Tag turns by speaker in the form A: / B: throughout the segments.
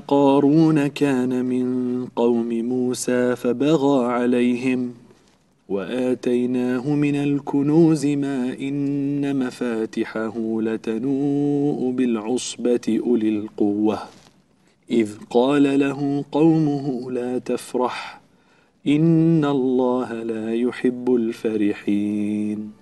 A: قارون كان من قوم موسى فبغى عليهم واتيناه من الكنوز ما ان مفاتحه لتنوء بالعصبه اولي القوه اذ قال له قومه لا تفرح ان الله لا يحب الفرحين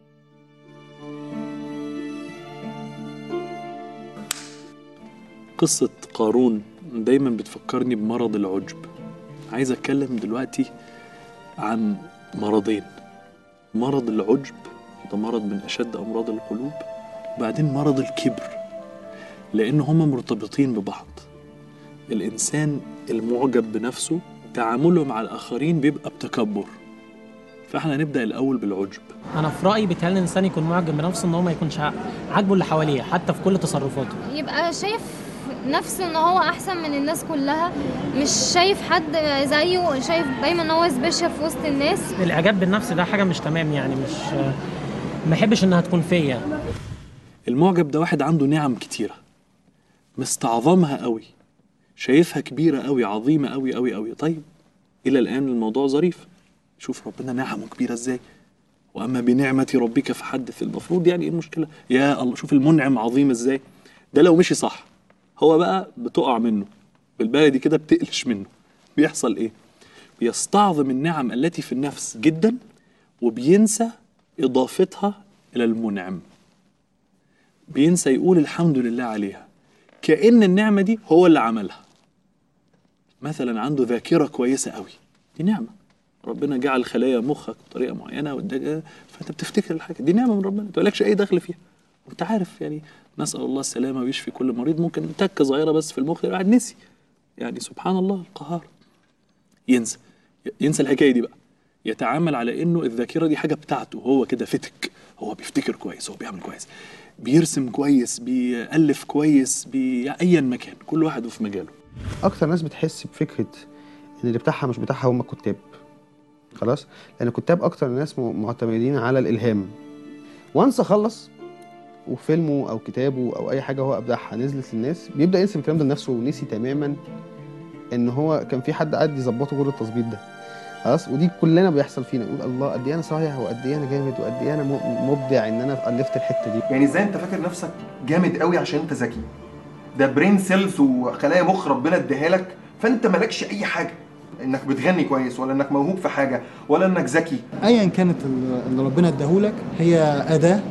A: قصة قارون دايما بتفكرني بمرض العجب عايز اتكلم دلوقتي عن مرضين مرض العجب ده مرض من اشد امراض القلوب وبعدين مرض الكبر لان هما مرتبطين ببعض الانسان المعجب بنفسه تعامله مع الاخرين بيبقى بتكبر فاحنا نبدا الاول بالعجب
B: انا في رايي بيتهيألي الانسان يكون معجب بنفسه ان هو ما يكونش عاجبه اللي حواليه حتى في كل تصرفاته
C: يبقى شايف نفسه ان هو احسن من الناس كلها مش شايف حد زيه شايف دايما ان هو سبيشال في وسط الناس
B: الاعجاب بالنفس ده حاجه مش تمام يعني مش ما احبش انها تكون فيا
A: المعجب ده واحد عنده نعم كتيره مستعظمها قوي شايفها كبيره قوي عظيمه قوي قوي قوي طيب الى الان الموضوع ظريف شوف ربنا نعمه كبيره ازاي واما بنعمه ربك فحدث المفروض يعني ايه المشكله يا الله شوف المنعم عظيم ازاي ده لو مشي صح هو بقى بتقع منه بالبلدي كده بتقلش منه بيحصل ايه بيستعظم النعم التي في النفس جدا وبينسى اضافتها الى المنعم بينسى يقول الحمد لله عليها كأن النعمة دي هو اللي عملها مثلا عنده ذاكرة كويسة قوي دي نعمة ربنا جعل خلايا مخك بطريقة معينة واداك فانت بتفتكر الحاجة دي نعمة من ربنا ما لكش أي دخل فيها وانت عارف يعني نسأل الله السلامة ويشفي كل مريض ممكن تكة صغيرة بس في المخ الواحد نسي يعني سبحان الله القهار ينسى ينسى الحكاية دي بقى يتعامل على انه الذاكرة دي حاجة بتاعته هو كده فتك هو بيفتكر كويس هو بيعمل كويس بيرسم كويس بيألف كويس بي... ايا مكان كل واحد في مجاله
D: اكتر ناس بتحس بفكره ان اللي بتاعها مش بتاعها هم الكتاب خلاص لان الكتاب اكتر ناس م- معتمدين على الالهام وانس خلص وفيلمه او كتابه او اي حاجه هو ابدعها نزلت للناس بيبدا ينسب الكلام ده لنفسه ونسي تماما ان هو كان في حد قاعد يظبطه جول التظبيط ده خلاص ودي كلنا بيحصل فينا نقول الله قد ايه انا صايع وقد ايه انا جامد وقد ايه انا م- مبدع ان انا الفت الحته دي
E: يعني ازاي انت فاكر نفسك جامد قوي عشان انت ذكي ده برين سيلز وخلايا مخ ربنا اديها لك فانت مالكش اي حاجه انك بتغني كويس ولا انك موهوب في حاجه ولا انك ذكي
F: ايا كانت ال- اللي ربنا اداهولك هي اداه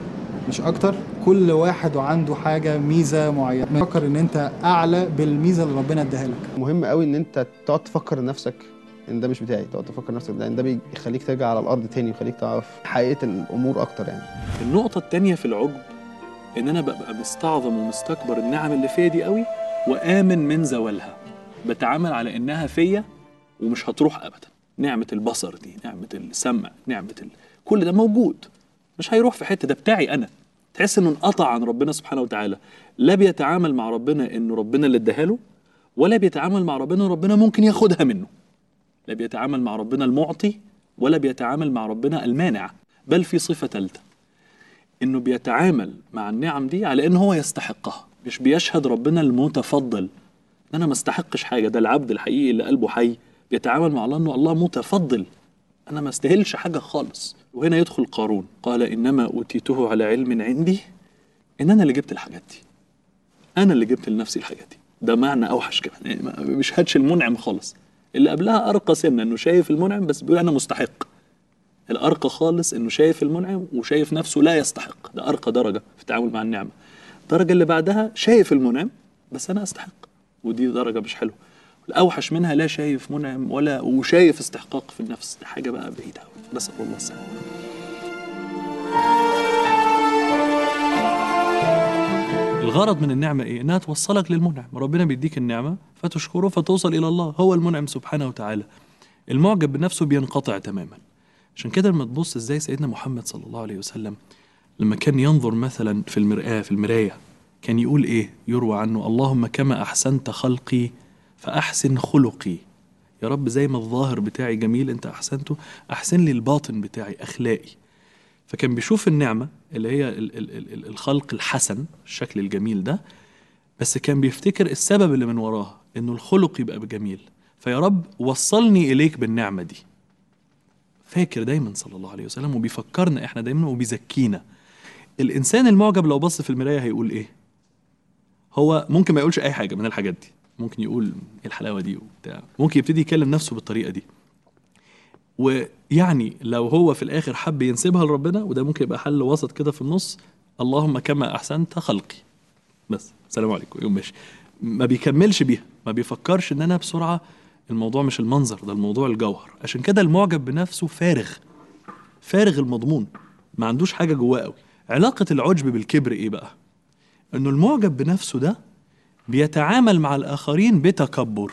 F: مش اكتر كل واحد وعنده حاجه ميزه معينه فكر ان انت اعلى بالميزه اللي ربنا اداها لك
D: مهم قوي ان انت تقعد تفكر لنفسك ان ده مش بتاعي تقعد تفكر نفسك ده ان ده بيخليك ترجع على الارض تاني ويخليك تعرف حقيقه الامور اكتر يعني
A: النقطة التانية في العجب إن أنا ببقى مستعظم ومستكبر النعم اللي فيا دي قوي وآمن من زوالها بتعامل على إنها فيا ومش هتروح أبدا نعمة البصر دي نعمة السمع نعمة ال... كل ده موجود مش هيروح في حتة ده بتاعي أنا تحس إنه انقطع عن ربنا سبحانه وتعالى لا بيتعامل مع ربنا إنه ربنا اللي اداها له ولا بيتعامل مع ربنا إن ربنا ممكن ياخدها منه لا بيتعامل مع ربنا المعطي ولا بيتعامل مع ربنا المانع بل في صفة ثالثة انه بيتعامل مع النعم دي على ان هو يستحقها مش بيشهد ربنا المتفضل ان انا ما استحقش حاجه ده العبد الحقيقي اللي قلبه حي بيتعامل مع الله انه الله متفضل انا ما استاهلش حاجه خالص وهنا يدخل قارون قال انما اوتيته على علم عندي ان انا اللي جبت الحاجات دي انا اللي جبت لنفسي الحاجات دي ده معنى اوحش كمان يعني ما بيشهدش المنعم خالص اللي قبلها ارقى سنه انه شايف المنعم بس بيقول انا مستحق الارقى خالص انه شايف المنعم وشايف نفسه لا يستحق ده ارقى درجه في التعامل مع النعمه الدرجه اللي بعدها شايف المنعم بس انا استحق ودي درجه مش حلوه الاوحش منها لا شايف منعم ولا وشايف استحقاق في النفس دي حاجه بقى بعيده قوي نسال الله السلامه الغرض من النعمة إيه؟ إنها توصلك للمنعم، ربنا بيديك النعمة فتشكره فتوصل إلى الله، هو المنعم سبحانه وتعالى. المعجب بنفسه بينقطع تماما. عشان كده لما تبص ازاي سيدنا محمد صلى الله عليه وسلم لما كان ينظر مثلا في المرآة في المراية كان يقول ايه يروى عنه اللهم كما احسنت خلقي فاحسن خلقي يا رب زي ما الظاهر بتاعي جميل انت احسنته احسن لي الباطن بتاعي اخلاقي فكان بيشوف النعمة اللي هي ال- ال- ال- ال- الخلق الحسن الشكل الجميل ده بس كان بيفتكر السبب اللي من وراها انه الخلق يبقى جميل فيا رب وصلني اليك بالنعمه دي فاكر دايما صلى الله عليه وسلم وبيفكرنا احنا دايما وبيزكينا الانسان المعجب لو بص في المرايه هيقول ايه هو ممكن ما يقولش اي حاجه من الحاجات دي ممكن يقول ايه الحلاوه دي وبتاع ممكن يبتدي يكلم نفسه بالطريقه دي ويعني لو هو في الاخر حب ينسبها لربنا وده ممكن يبقى حل وسط كده في النص اللهم كما احسنت خلقي بس سلام عليكم يوم ماشي ما بيكملش بيها ما بيفكرش ان انا بسرعه الموضوع مش المنظر ده الموضوع الجوهر عشان كده المعجب بنفسه فارغ فارغ المضمون ما عندوش حاجه جواه قوي علاقه العجب بالكبر ايه بقى انه المعجب بنفسه ده بيتعامل مع الاخرين بتكبر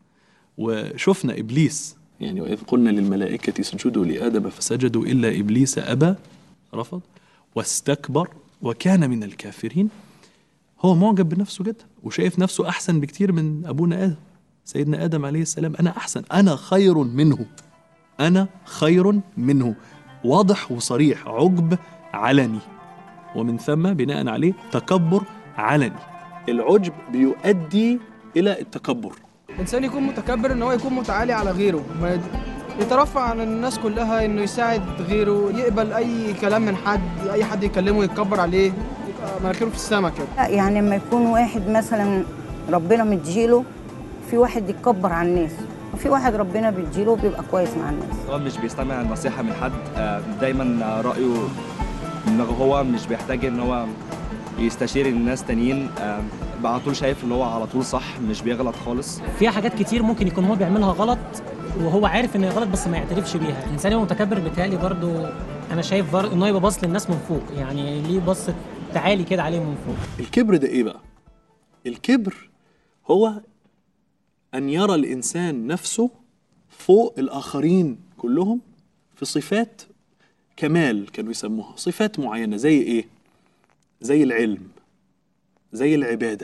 A: وشفنا ابليس يعني واذ قلنا للملائكه اسجدوا لادم فسجدوا الا ابليس ابى رفض واستكبر وكان من الكافرين هو معجب بنفسه جدا وشايف نفسه احسن بكتير من ابونا ادم سيدنا ادم عليه السلام انا احسن انا خير منه انا خير منه واضح وصريح عجب علني ومن ثم بناء عليه تكبر علني العجب بيؤدي الى التكبر
G: الانسان يكون متكبر ان هو يكون متعالي على غيره ما يد- يترفع عن الناس كلها انه يساعد غيره يقبل اي كلام من حد اي حد يكلمه يتكبر عليه يبقى مناخيره في السما كده
H: لا، يعني لما يكون واحد مثلا ربنا مديله في واحد يتكبر على الناس وفي واحد ربنا بيديله بيبقى كويس مع الناس
I: هو مش بيستمع النصيحة من حد آه، دايما آه، رأيه ان هو مش بيحتاج ان هو يستشير الناس تانيين آه، بقى على طول شايف ان هو على طول صح مش بيغلط خالص
B: فيها حاجات كتير ممكن يكون هو بيعملها غلط وهو عارف ان هي غلط بس ما يعترفش بيها الانسان يبقى متكبر بالتالي برضو انا شايف برضو ان هو يبقى باص للناس من فوق يعني ليه بص تعالي كده عليه من فوق
A: الكبر ده ايه بقى الكبر هو ان يرى الانسان نفسه فوق الاخرين كلهم في صفات كمال كانوا يسموها صفات معينه زي ايه زي العلم زي العباده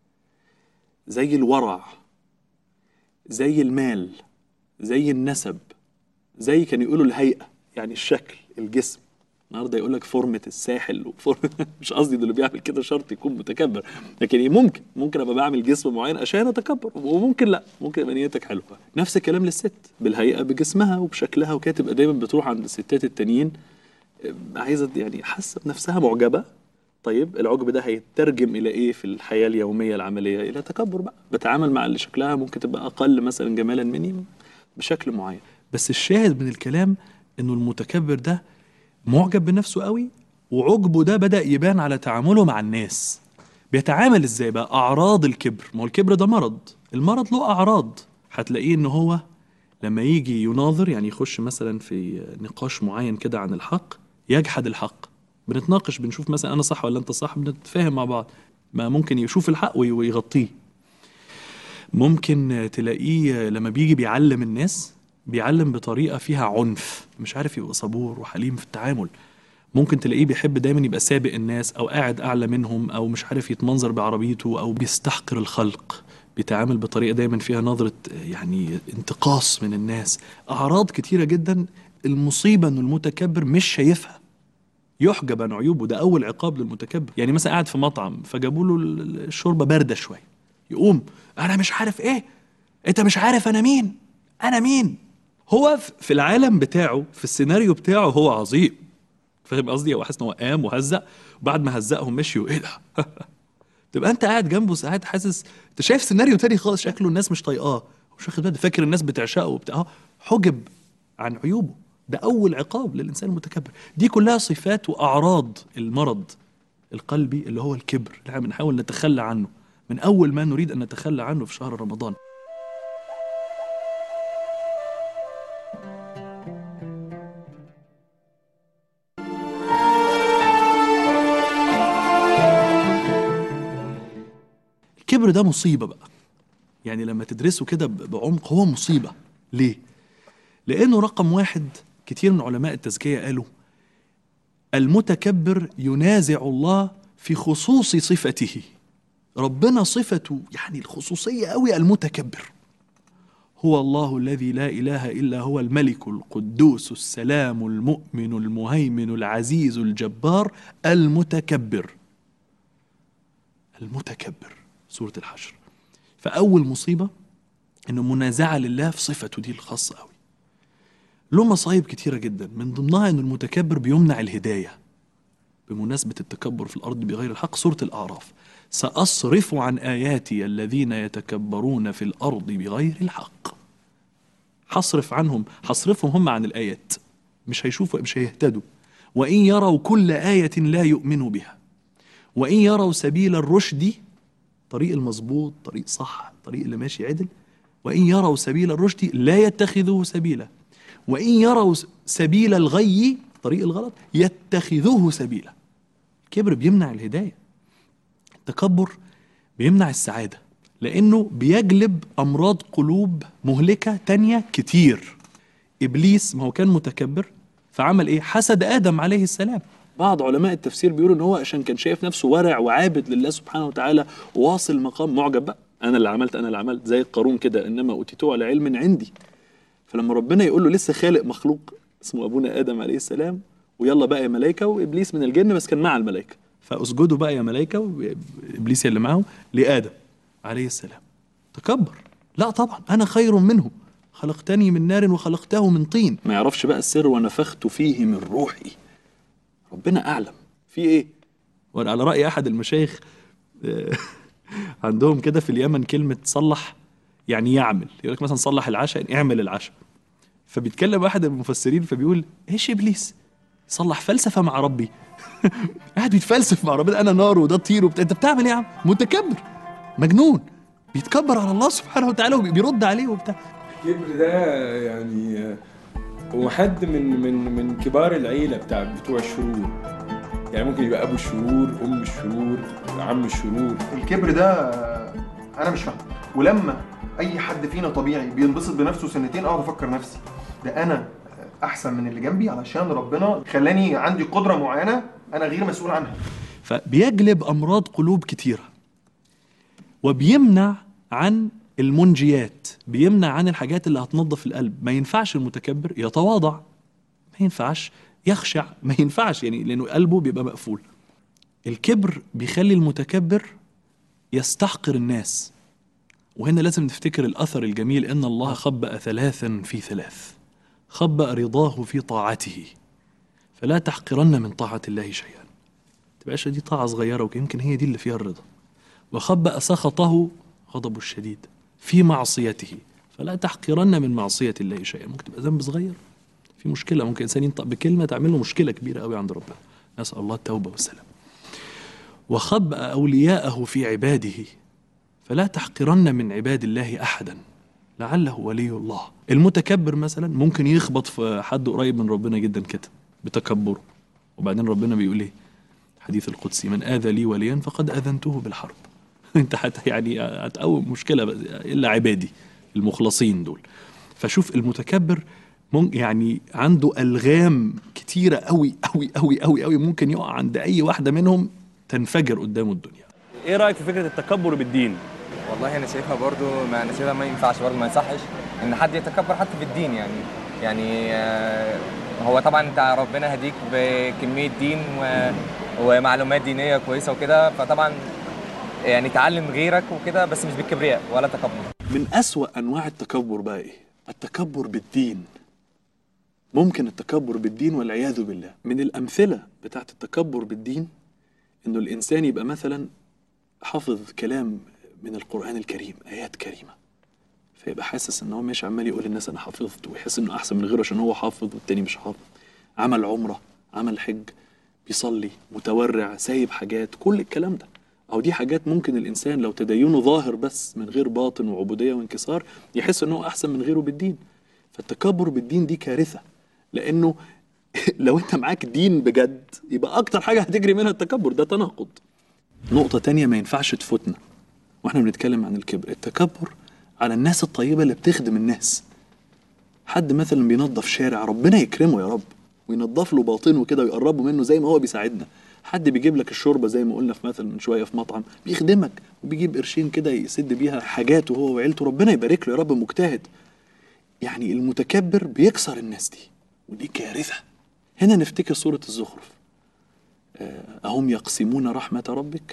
A: زي الورع زي المال زي النسب زي كانوا يقولوا الهيئه يعني الشكل الجسم النهارده يقول لك فورمه الساحل وفورمة مش قصدي ده اللي بيعمل كده شرط يكون متكبر لكن إيه ممكن ممكن ابقى بعمل جسم معين عشان اتكبر وممكن لا ممكن يبقى نيتك حلوه نفس الكلام للست بالهيئه بجسمها وبشكلها وكده تبقى دايما بتروح عند الستات التانيين آه، عايزه يعني حاسه بنفسها معجبه طيب العجب ده هيترجم الى ايه في الحياه اليوميه العمليه الى تكبر بقى بتعامل مع اللي شكلها ممكن تبقى اقل مثلا جمالا مني بشكل معين بس الشاهد من الكلام انه المتكبر ده معجب بنفسه قوي وعجبه ده بدأ يبان على تعامله مع الناس بيتعامل ازاي بقى اعراض الكبر ما هو الكبر ده مرض المرض له اعراض هتلاقيه ان هو لما يجي يناظر يعني يخش مثلا في نقاش معين كده عن الحق يجحد الحق بنتناقش بنشوف مثلا انا صح ولا انت صح بنتفاهم مع بعض ما ممكن يشوف الحق وي- ويغطيه ممكن تلاقيه لما بيجي بيعلم الناس بيعلم بطريقه فيها عنف مش عارف يبقى صبور وحليم في التعامل ممكن تلاقيه بيحب دايما يبقى سابق الناس او قاعد اعلى منهم او مش عارف يتمنظر بعربيته او بيستحقر الخلق بيتعامل بطريقه دايما فيها نظره يعني انتقاص من الناس اعراض كتيره جدا المصيبه انه المتكبر مش شايفها يحجب عن عيوبه ده اول عقاب للمتكبر يعني مثلا قاعد في مطعم فجابوا له ال- الشوربه بارده شويه يقوم انا مش عارف ايه انت مش عارف انا مين انا مين هو ف- في العالم بتاعه في السيناريو بتاعه هو عظيم فاهم قصدي هو حاسس ان هو قام وهزق وبعد ما هزقهم مشيوا ايه ده تبقى انت قاعد جنبه ساعات حاسس انت شايف سيناريو تاني خالص شكله الناس مش طايقاه مش واخد بالك فاكر الناس بتعشقه وبتاع آه، حجب عن عيوبه ده اول عقاب للانسان المتكبر دي كلها صفات واعراض المرض القلبي اللي هو الكبر اللي احنا بنحاول نتخلى عنه من اول ما نريد ان نتخلى عنه في شهر رمضان الكبر ده مصيبة بقى يعني لما تدرسه كده ب- بعمق هو مصيبة ليه؟ لأنه رقم واحد كتير من علماء التزكية قالوا المتكبر ينازع الله في خصوص صفته ربنا صفته يعني الخصوصية قوي المتكبر هو الله الذي لا إله إلا هو الملك القدوس السلام المؤمن المهيمن العزيز الجبار المتكبر المتكبر سورة الحشر فأول مصيبة إنه منازعة لله في صفته دي الخاصة أوي له مصايب كتيرة جدا من ضمنها إن المتكبر بيمنع الهداية بمناسبة التكبر في الأرض بغير الحق سورة الأعراف سأصرف عن آياتي الذين يتكبرون في الأرض بغير الحق حصرف عنهم حصرفهم هم عن الآيات مش هيشوفوا مش هيهتدوا وإن يروا كل آية لا يؤمنوا بها وإن يروا سبيل الرشد طريق المظبوط طريق صح طريق اللي ماشي عدل وإن يروا سبيل الرشد لا يتخذوه سبيلا وإن يروا س- سبيل الغي طريق الغلط يتخذوه سبيلا الكبر بيمنع الهداية التكبر بيمنع السعادة لأنه بيجلب أمراض قلوب مهلكة تانية كتير إبليس ما هو كان متكبر فعمل إيه؟ حسد آدم عليه السلام بعض علماء التفسير بيقولوا ان هو عشان كان شايف نفسه ورع وعابد لله سبحانه وتعالى واصل مقام معجب بقى انا اللي عملت انا اللي عملت زي قارون كده انما اوتيته على علم عندي فلما ربنا يقول له لسه خالق مخلوق اسمه ابونا ادم عليه السلام ويلا بقى يا ملائكه وابليس من الجن بس كان مع الملائكه فاسجدوا بقى يا ملائكه وابليس اللي معاهم لادم عليه السلام تكبر لا طبعا انا خير منه خلقتني من نار وخلقته من طين ما يعرفش بقى السر ونفخت فيه من روحي ربنا اعلم في ايه وعلى راي احد المشايخ آه، عندهم كده في اليمن كلمه صلح يعني يعمل يقول لك مثلا صلح العشاء يعني اعمل العشاء فبيتكلم احد المفسرين فبيقول ايش ابليس صلح فلسفه مع ربي قاعد بيتفلسف مع ربنا انا نار وده طير وبتاع انت بتعمل ايه يا عم متكبر مجنون بيتكبر على الله سبحانه وتعالى وبيرد عليه وبتاع
J: الكبر ده يعني هو حد من من من كبار العيله بتاع بتوع الشرور يعني ممكن يبقى ابو الشرور ام الشرور عم الشرور
E: الكبر ده آه، انا مش فاهم ولما اي حد فينا طبيعي بينبسط بنفسه سنتين اقعد افكر نفسي ده انا احسن من اللي جنبي علشان ربنا خلاني عندي قدره معينه انا غير مسؤول عنها
A: فبيجلب امراض قلوب كتيره وبيمنع عن المنجيات بيمنع عن الحاجات اللي هتنظف القلب ما ينفعش المتكبر يتواضع ما ينفعش يخشع ما ينفعش يعني لانه قلبه بيبقى مقفول الكبر بيخلي المتكبر يستحقر الناس وهنا لازم نفتكر الاثر الجميل ان الله خبأ ثلاثا في ثلاث خبأ رضاه في طاعته فلا تحقرن من طاعه الله شيئا تبقاش دي طاعة صغيرة ويمكن هي دي اللي فيها الرضا وخبأ سخطه غضبه الشديد في معصيته فلا تحقرن من معصية الله شيئا ممكن تبقى ذنب صغير في مشكلة ممكن إنسان ينطق بكلمة تعمل له مشكلة كبيرة قوي عند ربنا نسأل الله التوبة والسلام وخبأ أولياءه في عباده فلا تحقرن من عباد الله أحدا لعله ولي الله المتكبر مثلا ممكن يخبط في حد قريب من ربنا جدا كده بتكبره وبعدين ربنا بيقول ايه حديث القدسي من آذى لي وليا فقد أذنته بالحرب انت حتى يعني هتقوم مشكلة بس إلا عبادي المخلصين دول فشوف المتكبر مم يعني عنده ألغام كتيرة قوي قوي قوي قوي قوي ممكن يقع عند أي واحدة منهم تنفجر قدامه الدنيا
K: ايه رايك في فكره التكبر بالدين
L: والله انا شايفها برضو ما انا شايفها ما ينفعش برضو ما يصحش ان حد يتكبر حتى في الدين يعني يعني آه، هو طبعا انت ربنا هديك بكميه دين و... ومعلومات دينيه كويسه وكده فطبعا يعني تعلم غيرك وكده بس مش بالكبرياء ولا تكبر
A: من أسوأ أنواع التكبر بقى إيه؟ التكبر بالدين ممكن التكبر بالدين والعياذ بالله من الأمثلة بتاعت التكبر بالدين إنه الإنسان يبقى مثلا حافظ كلام من القرآن الكريم آيات كريمة فيبقى حاسس إن هو ماشي عمال يقول للناس أنا حافظت ويحس إنه أحسن من غيره عشان هو حافظ والتاني مش حافظ عمل عمرة عمل حج بيصلي متورع سايب حاجات كل الكلام ده أو دي حاجات ممكن الإنسان لو تدينه ظاهر بس من غير باطن وعبودية وانكسار يحس إنه أحسن من غيره بالدين فالتكبر بالدين دي كارثة لأنه لو أنت معاك دين بجد يبقى أكتر حاجة هتجري منها التكبر ده تناقض نقطة تانية ما ينفعش تفوتنا واحنا بنتكلم عن الكبر التكبر على الناس الطيبة اللي بتخدم الناس حد مثلا بينظف شارع ربنا يكرمه يا رب وينظف له باطنه كده ويقربه منه زي ما هو بيساعدنا حد بيجيب لك الشوربه زي ما قلنا في مثلا من شويه في مطعم بيخدمك وبيجيب قرشين كده يسد بيها حاجاته هو وعيلته ربنا يبارك له يا رب مجتهد يعني المتكبر بيكسر الناس دي ودي كارثه هنا نفتكر سوره الزخرف آه، أهم يقسمون رحمة ربك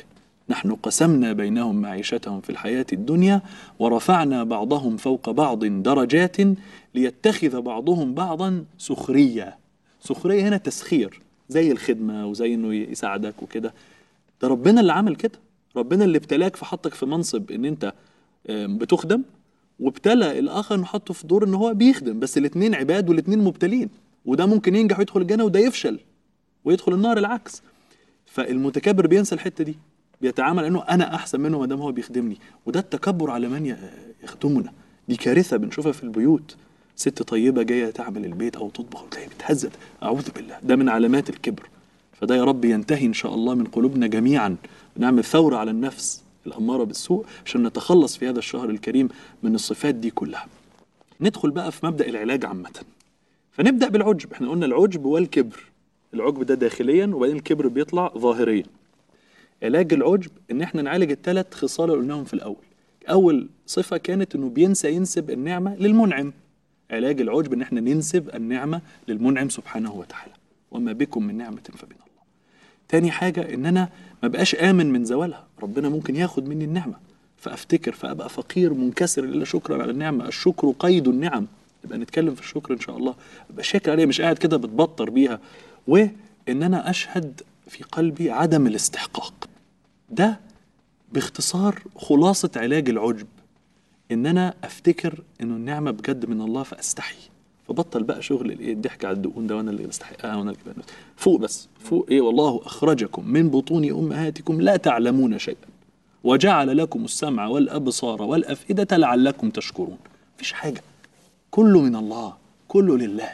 A: نحن قسمنا بينهم معيشتهم في الحياة الدنيا ورفعنا بعضهم فوق بعض درجات ليتخذ بعضهم بعضا سخرية سخرية هنا تسخير زي الخدمة وزي انه يساعدك وكده ده ربنا اللي عمل كده ربنا اللي ابتلاك فحطك في منصب ان انت آم، بتخدم وابتلى الاخر انه حطه في دور ان هو بيخدم بس الاثنين عباد والاثنين مبتلين وده ممكن ينجح ويدخل الجنه وده يفشل ويدخل النار العكس فالمتكبر بينسى الحته دي بيتعامل انه انا احسن منه ما دام هو بيخدمني وده التكبر على من ي- يخدمنا دي كارثه بنشوفها في البيوت ست طيبه جايه تعمل البيت او تطبخ وتلاقي بتهزت اعوذ بالله ده من علامات الكبر فده يا رب ينتهي ان شاء الله من قلوبنا جميعا نعمل ثوره على النفس الاماره بالسوء عشان نتخلص في هذا الشهر الكريم من الصفات دي كلها ندخل بقى في مبدا العلاج عامه فنبدا بالعجب احنا قلنا العجب والكبر العجب ده داخليا وبعدين الكبر بيطلع ظاهريا علاج العجب ان احنا نعالج الثلاث خصال اللي قلناهم في الاول اول صفه كانت انه بينسى ينسب النعمه للمنعم علاج العجب ان احنا ننسب النعمه للمنعم سبحانه وتعالى وما بكم من نعمه فمن الله تاني حاجه ان انا ما بقاش امن من زوالها ربنا ممكن ياخد مني النعمه فافتكر فابقى فقير منكسر الا شكرا على النعمه الشكر قيد النعم نبقى نتكلم في الشكر ان شاء الله ابقى شاكر عليها مش قاعد كده بتبطر بيها وان انا اشهد في قلبي عدم الاستحقاق ده باختصار خلاصة علاج العجب إن أنا أفتكر إنه النعمة بجد من الله فأستحي فبطل بقى شغل الإيه الضحك على الدقون ده وأنا اللي بستحقها وأنا اللي بنوت. فوق بس فوق إيه والله أخرجكم من بطون أمهاتكم لا تعلمون شيئا وجعل لكم السمع والأبصار والأفئدة لعلكم تشكرون مفيش حاجة كله من الله كله لله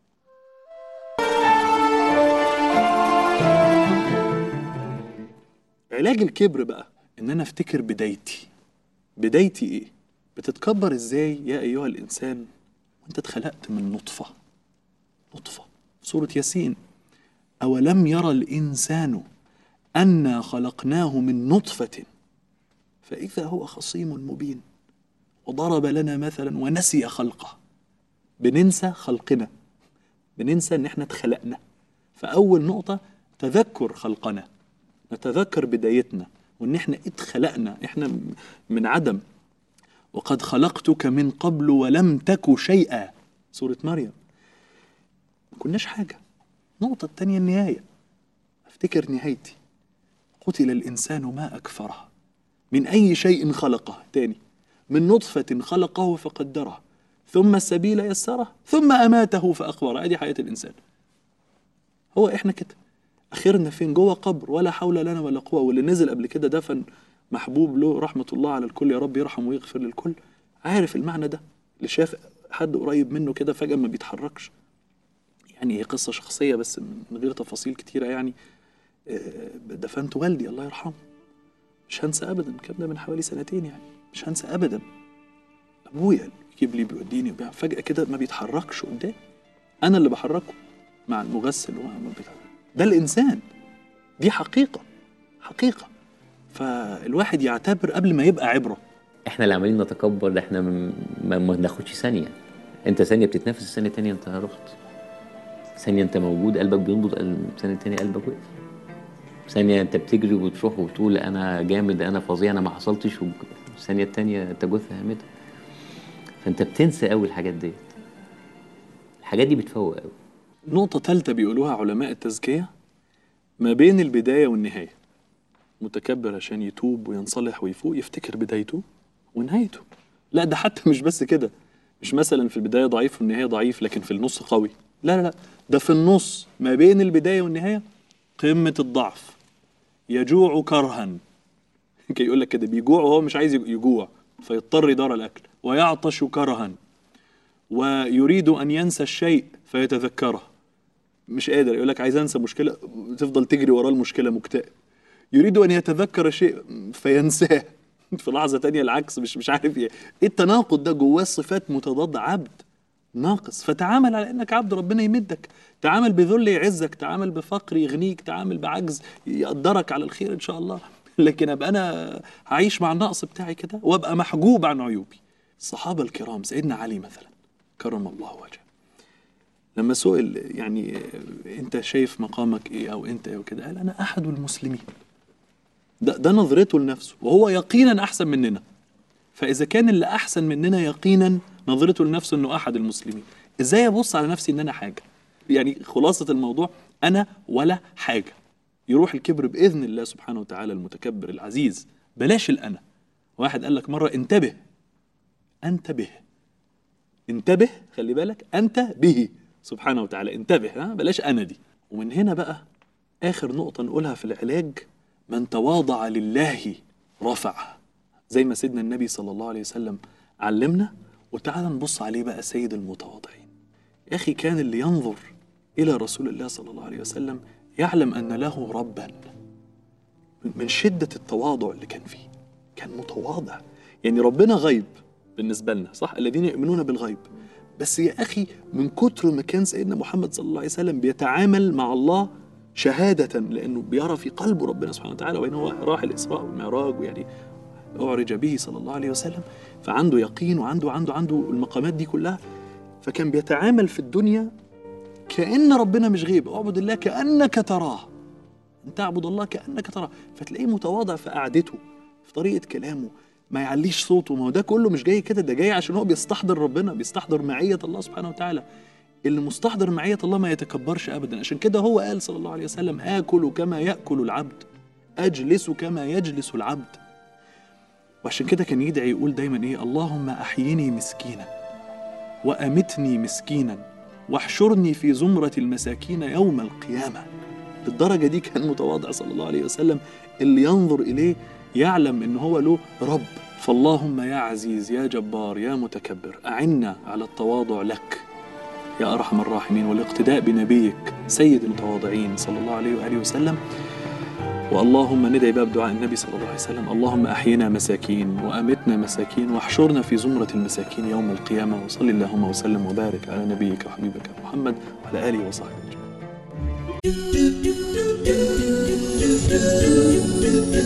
A: علاج الكبر بقى ان انا افتكر بدايتي بدايتي ايه بتتكبر ازاي يا ايها الانسان وانت اتخلقت من نطفه نطفه سوره ياسين اولم يرى الانسان انا خلقناه من نطفه فاذا هو خصيم مبين وضرب لنا مثلا ونسي خلقه بننسى خلقنا بننسى ان احنا اتخلقنا فاول نقطه تذكر خلقنا نتذكر بدايتنا وان احنا اتخلقنا احنا م- من عدم وقد خلقتك من قبل ولم تك شيئا سورة مريم ما كناش حاجة النقطة التانية النهاية افتكر نهايتي قتل الإنسان ما أكفره من أي شيء خلقه تاني من نطفة خلقه فقدره ثم السبيل يسره ثم أماته فأقبره أدي حياة الإنسان هو إحنا كده اخرنا فين جوه قبر ولا حول لنا ولا قوه واللي نزل قبل كده دفن محبوب له رحمه الله على الكل يا رب يرحم ويغفر للكل عارف المعنى ده اللي شاف حد قريب منه كده فجاه ما بيتحركش يعني هي قصه شخصيه بس من غير تفاصيل كتيره يعني آه، دفنت والدي الله يرحمه مش هنسى ابدا الكلام ده من حوالي سنتين يعني مش هنسى ابدا ابويا يجيب لي بيوديني وبيع فجاه كده ما بيتحركش قدامي انا اللي بحركه مع المغسل وما بيتحرك ده الانسان دي حقيقه حقيقه فالواحد يعتبر قبل ما يبقى عبره
M: احنا اللي عمالين نتكبر ده احنا م- ما, ما ناخدش ثانيه انت ثانيه بتتنفس الثانيه التانيه انت رحت ثانيه انت موجود قلبك بينبض قلب- الثانيه التانيه قلبك وقف ثانيه انت بتجري وتروح وتقول انا جامد انا فظيع انا ما حصلتش وب- الثانيه التانيه انت جثه هامده فانت بتنسى قوي الحاجات ديت الحاجات دي بتفوق قوي
A: نقطة ثالثة بيقولوها علماء التزكية ما بين البداية والنهاية متكبر عشان يتوب وينصلح ويفوق يفتكر بدايته ونهايته لا ده حتى مش بس كده مش مثلا في البداية ضعيف والنهاية ضعيف لكن في النص قوي لا لا لا ده في النص ما بين البداية والنهاية قمة الضعف يجوع كرها كي يقول لك كده بيجوع وهو مش عايز يجوع فيضطر يدار الأكل ويعطش كرها ويريد أن ينسى الشيء فيتذكره مش قادر يقول لك عايز انسى مشكله تفضل تجري وراه المشكله مكتئب يريد ان يتذكر شيء فينساه في لحظه تانية العكس مش مش عارف ايه ايه التناقض ده جواه صفات متضاده عبد ناقص فتعامل على انك عبد ربنا يمدك تعامل بذل يعزك تعامل بفقر يغنيك تعامل بعجز يقدرك على الخير ان شاء الله لكن ابقى انا هعيش مع النقص بتاعي كده وابقى محجوب عن عيوبي الصحابه الكرام سيدنا علي مثلا كرم الله وجهه لما سئل يعني انت شايف مقامك ايه او انت ايه وكده قال انا احد المسلمين ده, ده نظرته لنفسه وهو يقينا احسن مننا فاذا كان اللي احسن مننا يقينا نظرته لنفسه انه احد المسلمين ازاي ابص على نفسي ان انا حاجه يعني خلاصه الموضوع انا ولا حاجه يروح الكبر باذن الله سبحانه وتعالى المتكبر العزيز بلاش الانا واحد قال لك مره انتبه انتبه انتبه خلي بالك انت به سبحانه وتعالى انتبه ها بلاش انا دي ومن هنا بقى اخر نقطه نقولها في العلاج من تواضع لله رفعه زي ما سيدنا النبي صلى الله عليه وسلم علمنا وتعالى نبص عليه بقى سيد المتواضعين يا اخي كان اللي ينظر الى رسول الله صلى الله عليه وسلم يعلم ان له ربا من شده التواضع اللي كان فيه كان متواضع يعني ربنا غيب بالنسبه لنا صح الذين يؤمنون بالغيب بس يا اخي من كتر ما كان سيدنا محمد صلى الله عليه وسلم بيتعامل مع الله شهاده لانه بيرى في قلبه ربنا سبحانه وتعالى وان هو راح الاسراء والمعراج ويعني اعرج به صلى الله عليه وسلم فعنده يقين وعنده عنده عنده المقامات دي كلها فكان بيتعامل في الدنيا كأن ربنا مش غيب اعبد الله كأنك تراه أن تعبد الله كأنك تراه فتلاقيه متواضع في قعدته في طريقة كلامه ما يعليش صوته ما هو ده كله مش جاي كده ده جاي عشان هو بيستحضر ربنا بيستحضر معية الله سبحانه وتعالى اللي مستحضر معية الله ما يتكبرش أبدا عشان كده هو قال صلى الله عليه وسلم آكل كما يأكل العبد أجلس كما يجلس العبد وعشان كده كان يدعي يقول دايما إيه اللهم أحيني مسكينا وأمتني مسكينا واحشرني في زمرة المساكين يوم القيامة للدرجة دي كان متواضع صلى الله عليه وسلم اللي ينظر إليه يعلم إن هو له رب فاللهم يا عزيز يا جبار يا متكبر أعنا على التواضع لك يا أرحم الراحمين والاقتداء بنبيك سيد المتواضعين صلى الله عليه وآله وسلم واللهم ندعي باب دعاء النبي صلى الله عليه وسلم اللهم أحينا مساكين وأمتنا مساكين واحشرنا في زمرة المساكين يوم القيامة وصل اللهم وسلم وبارك على نبيك وحبيبك محمد وعلى آله وصحبه أجمعين